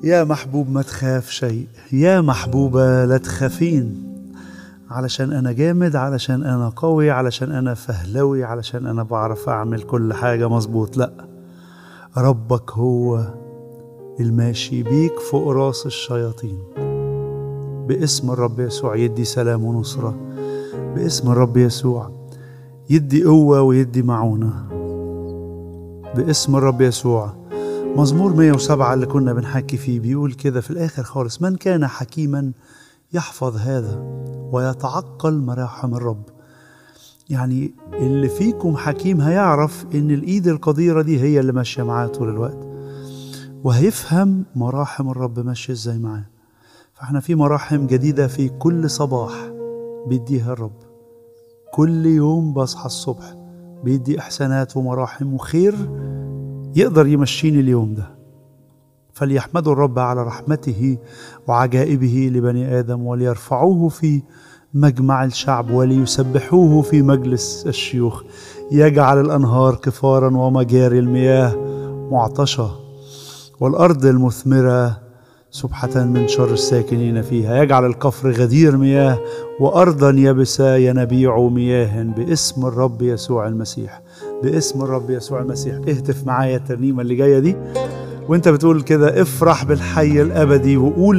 يا محبوب ما تخاف شيء يا محبوبة لا تخافين علشان أنا جامد علشان أنا قوي علشان أنا فهلوي علشان أنا بعرف أعمل كل حاجة مظبوط لأ ربك هو الماشي بيك فوق راس الشياطين باسم الرب يسوع يدي سلام ونصرة باسم الرب يسوع يدي قوة ويدي معونة باسم الرب يسوع مزمور 107 اللي كنا بنحكي فيه بيقول كده في الآخر خالص من كان حكيما يحفظ هذا ويتعقل مراحم الرب يعني اللي فيكم حكيم هيعرف ان الايد القديرة دي هي اللي ماشية معاه طول الوقت وهيفهم مراحم الرب ماشية ازاي معاه فاحنا في مراحم جديدة في كل صباح بيديها الرب كل يوم بصحى الصبح بيدي إحسانات ومراحم وخير يقدر يمشيني اليوم ده فليحمدوا الرب على رحمته وعجائبه لبني آدم وليرفعوه في مجمع الشعب وليسبحوه في مجلس الشيوخ يجعل الأنهار كفارا ومجاري المياه معطشة والأرض المثمرة سبحة من شر الساكنين فيها يجعل الكفر غدير مياه وأرضا يبسا ينابيع مياه باسم الرب يسوع المسيح باسم الرب يسوع المسيح اهتف معايا الترنيمة اللي جاية دي وانت بتقول كده افرح بالحي الأبدي وقول